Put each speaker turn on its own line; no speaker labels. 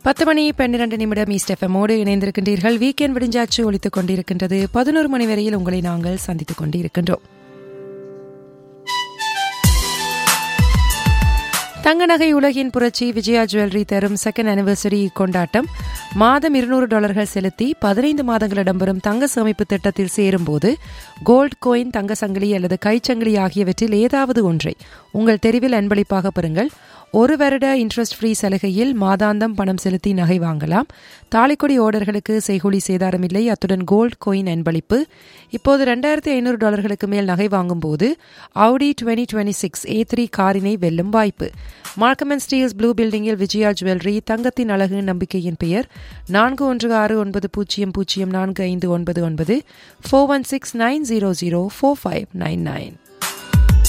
பத்து மணி பன்னிரண்டு நிமிடம் ஈஸ்ட் எஃப்எம்மோடு இணைந்திருக்கின்றீர்கள் வீக்கெண்ட் விடிஞ்சாச்சு ஒழித்துக் கொண்டிருக்கின்றது பதினோரு மணி வரையில் உங்களை நாங்கள் சந்தித்துக் கொண்டிருக்கின்றோம் தங்க நகை உலகின் புரட்சி விஜயா ஜுவல்லரி தரும் செகண்ட் அனிவர்சரி கொண்டாட்டம் மாதம் இருநூறு டாலர்கள் செலுத்தி பதினைந்து மாதங்கள் இடம்பெறும் தங்க சேமிப்பு திட்டத்தில் சேரும்போது கோல்ட் கோயின் தங்க சங்கிலி அல்லது கைச்சங்கிலி ஆகியவற்றில் ஏதாவது ஒன்றை உங்கள் தெரிவில் அன்பளிப்பாக பெறுங்கள் ஒரு வருட இன்ட்ரெஸ்ட் ஃப்ரீ சலுகையில் மாதாந்தம் பணம் செலுத்தி நகை வாங்கலாம் தாலிக்கொடி ஓர்டர்களுக்கு செய்கூலி சேதாரம் இல்லை அத்துடன் கோல்ட் கோயின் அன்பளிப்பு இப்போது ரெண்டாயிரத்தி ஐநூறு டாலர்களுக்கு மேல் நகை வாங்கும்போது Audi twenty twenty six A three காரினை வெல்லும் வாய்ப்பு மார்க்கம் அண்ட் ஸ்டீல்ஸ் ப்ளூ பில்டிங்கில் விஜயா ஜுவல்லரி தங்கத்தின் அழகு நம்பிக்கையின் பெயர் நான்கு ஒன்று ஆறு ஒன்பது பூஜ்ஜியம் பூஜ்ஜியம் நான்கு ஐந்து ஒன்பது ஒன்பது four one six nine zero zero four five nine nine